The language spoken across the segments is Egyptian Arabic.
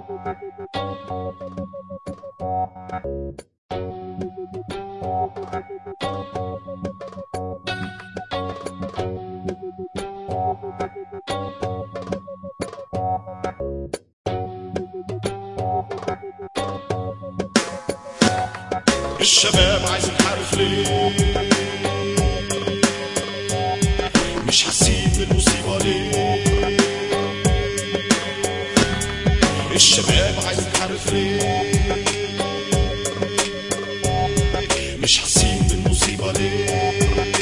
الشباب عايز ينحرف ليه مش حاسين بالمصيبة ليه الشباب عايز ينحرف ليه مش حاسين بالمصيبة ليه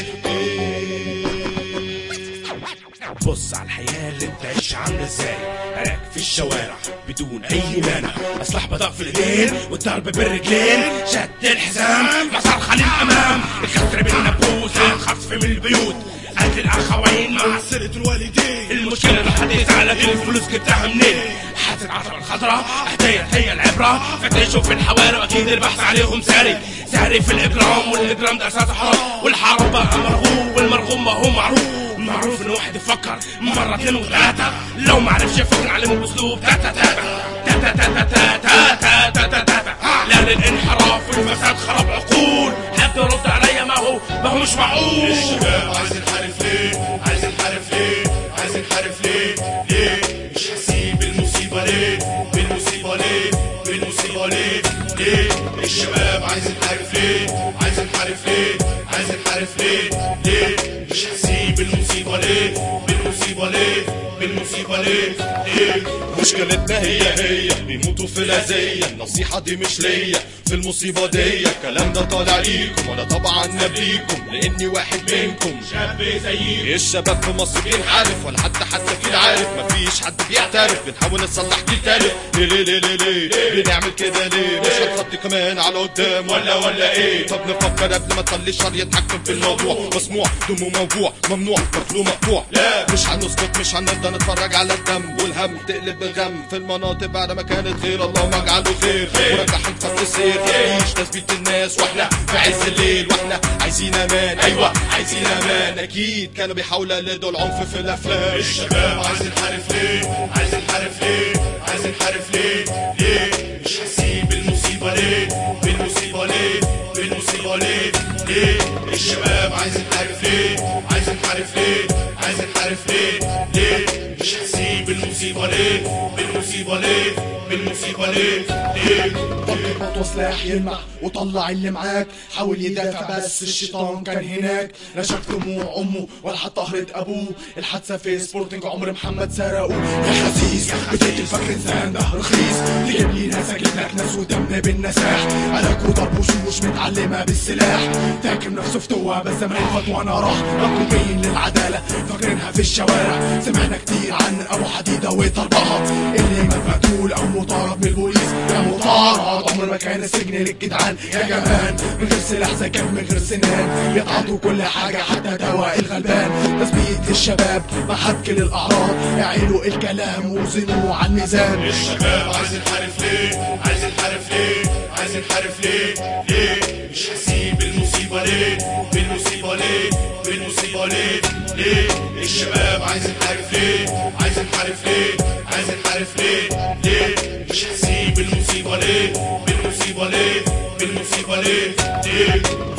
بص على الحياة اللي انت عايش عاملة ازاي هناك في الشوارع بدون اي مانع اسلحة بضاء في الايدين والضرب بالرجلين شد الحزام مسار للامام الكسر بالنابوس الخطف من البيوت قتل الاخوين مع سيرة الوالدين المشكلة ان حد يسألك الفلوس جبتها منين حاسة العصبة الخضراء هدية هي العبرة فتشوا في الحواري واكيد البحث عليهم ساري ساري في الاجرام والاجرام ده اساسه حرام والحرام بقى مرغوب والمرغوب ما هو معروف معروف ان واحد يفكر مرة اتنين وثلاثة لو ما عرفش يفكر نعلمه باسلوب تاتا تاتا تاتا تاتا تاتا تاتا تاتا تاتا لا للانحراف والفساد خرب عقول حد يرد عليا ما هو ما هو مش معقول الشباب عايز ينحرف ليه عايز ينحرف ليه عايز ينحرف ليه ليه مش حاسين بالمصيبة ليه بالمصيبة ليه بالمصيبة ليه ليه الشباب عايز ينحرف ليه عايز ينحرف ليه عايز ينحرف ليه ليه مش حاسين بالمصيبة ليه بالمصيبة ليه بالمصيبة ليه ليه مشكلتنا هي هي بيموتوا في الأذية النصيحة دي مش ليا في المصيبة دي الكلام ده طالع ليكم وانا طبعا نبيكم لاني واحد منكم شاب زيي الشباب في مصر بينحرف ولا حتى حتى في عارف مفيش حد بيعترف بنحاول نصلح دي تالف ليه ليه ليه ليه ليه بنعمل كده ليه مش هنخطي كمان على قدام ولا ولا ايه طب نفكر قبل ما تخلي الشر يتحكم في الموضوع مسموع دمه موجوع ممنوع مخلوق مقطوع لا مش هنسكت مش هنرضى نتفرج على الدم والهم تقلب بغم في المناطق بعد ما كانت خير اللهم اجعله خير ورجع حنفس السير تعيش تثبيت الناس واحنا في عز الليل واحنا عايزين امان ايوه عايزين امان اكيد كانوا بيحاولوا يقلدوا العنف في الافلام الشباب عايز ينحرف ليه عايز ينحرف ليه عايز ينحرف ليه ليه مش حاسين بالمصيبه ليه بالمصيبه ليه بالمصيبه ليه ليه الشباب عايز ينحرف ليه عايز ينحرف ليه عايز ينحرف ليه ليه مش حاسين بالمصيبه ليه بالمصيبه ليه بالمصيبه ليه ليه طلق مطوى سلاح يلمع وطلع اللي معاك حاول يدافع بس الشيطان كان هناك لا شاف دموع امه ولا حتى قهرة ابوه الحادثه في سبورتنج عمر محمد سرقه يا خسيس بتقتل فاكر انسان ده رخيص تجيب لي ناس اجيب لك ناس ودم بالنساح قلق وضرب وشوش متعلمه بالسلاح فاكر نفسه فتوه بس زمان فات وانا راح مطلوبين للعداله فاكرينها في الشوارع سمعنا كتير عن ابو حديده وطربها اللي مات مقتول او مطارد من البوليس يا مطارد عمر ما كان السجن للجدعان يا جمال من غير سلاح زي كان من غير سنان بيتعاطوا كل حاجه حتى دواء الغلبان تثبيت للشباب مع حك للاعراض اعيلوا الكلام وزنوا على الميزان الشباب عايز ينحرف ليه عايز ينحرف ليه عايز ينحرف ليه ليه مش حاسين بالمصيبة ليه بالمصيبة ليه بالمصيبة ليه ليه الشباب عايز ينحرف ليه عايز ينحرف ليه عايز ينحرف ليه ليه مش حاسين بالمصيبة ليه بالمصيبة ليه بالمصيبة ليه ليه